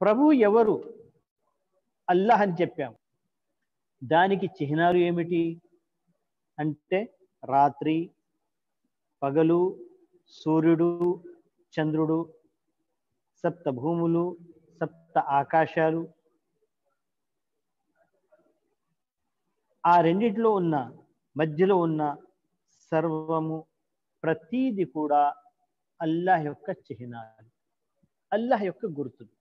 ప్రభు ఎవరు అల్లాహ్ అని చెప్పాం దానికి చిహ్నాలు ఏమిటి అంటే రాత్రి పగలు సూర్యుడు చంద్రుడు సప్త భూములు సప్త ఆకాశాలు ఆ రెండిట్లో ఉన్న మధ్యలో ఉన్న సర్వము ప్రతీది కూడా అల్లాహ్ యొక్క చిహ్నాలు అల్లాహ్ యొక్క గుర్తులు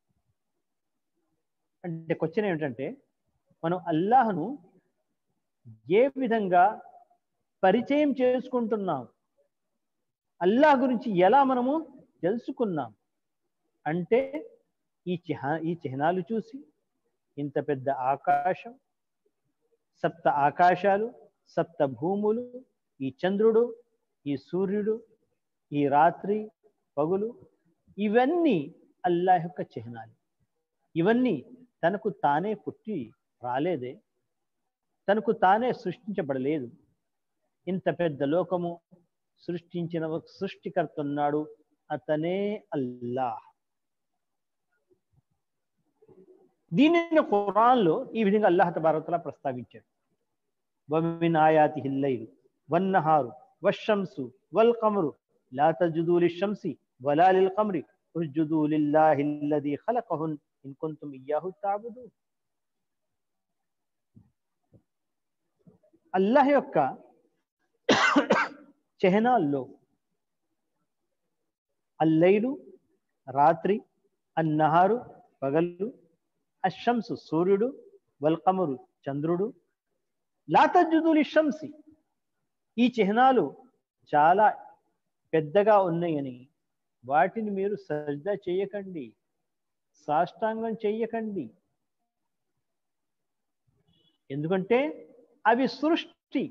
అంటే క్వశ్చన్ ఏమిటంటే మనం అల్లాహ్ను ఏ విధంగా పరిచయం చేసుకుంటున్నాం అల్లాహ్ గురించి ఎలా మనము తెలుసుకున్నాం అంటే ఈ చిహ ఈ చిహ్నాలు చూసి ఇంత పెద్ద ఆకాశం సప్త ఆకాశాలు సప్త భూములు ఈ చంద్రుడు ఈ సూర్యుడు ఈ రాత్రి పగులు ఇవన్నీ అల్లాహ్ యొక్క చిహ్నాలు ఇవన్నీ తనకు తానే పుట్టి రాలేదే తనకు తానే సృష్టించబడలేదు ఇంత పెద్ద లోకము సృష్టించిన ఒక సృష్టికర్త ఉన్నాడు అతనే అల్లాహ్ దీనిని ఖురాన్లో ఈ విధంగా అల్లాహ్ తబారతలా ప్రస్తావించాడు వమిన్ ఆయాతి హిల్లైలు వన్నహారు వశంసు వల్ కమరు లా తజుదు లిషంసి వలా లిల్ కమరి ఉస్జుదు లిల్లాహి అల్లదీ ఖలకహున్ ఇన్ కుంతుం ఇయ్యాహు తాబుదు అల్లాహ్ యొక్క చిహ్నాల్లో అల్లైలు రాత్రి అన్నహారు పగలు అశంసు సూర్యుడు వల్కమరు చంద్రుడు లాతజుదులి శంసి ఈ చిహ్నాలు చాలా పెద్దగా ఉన్నాయని వాటిని మీరు సజ్జా చేయకండి సాష్టాంగం చెయ్యకండి ఎందుకంటే అవి సృష్టి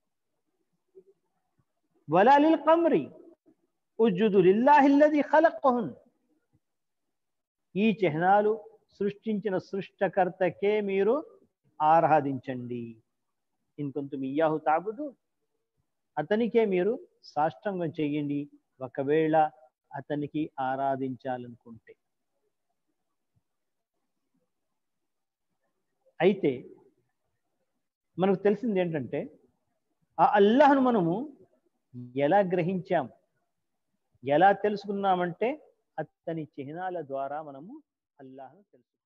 వలాలిల్ కమ్రి ఉజ్జుదు లిల్లాహిల్లది ఖలక్కహున్ ఈ చిహ్నాలు సృష్టించిన సృష్టకర్తకే మీరు ఆరాధించండి ఇంకొంత ఇయ్యాహు తాగుదు అతనికే మీరు సాష్టంగం చెయ్యండి ఒకవేళ అతనికి ఆరాధించాలనుకుంటే అయితే మనకు తెలిసింది ఏంటంటే ఆ అల్లాహ్ను మనము ఎలా గ్రహించాం ఎలా తెలుసుకున్నామంటే అతని చిహ్నాల ద్వారా మనము అల్లాహ్ను తెలుసుకున్నాం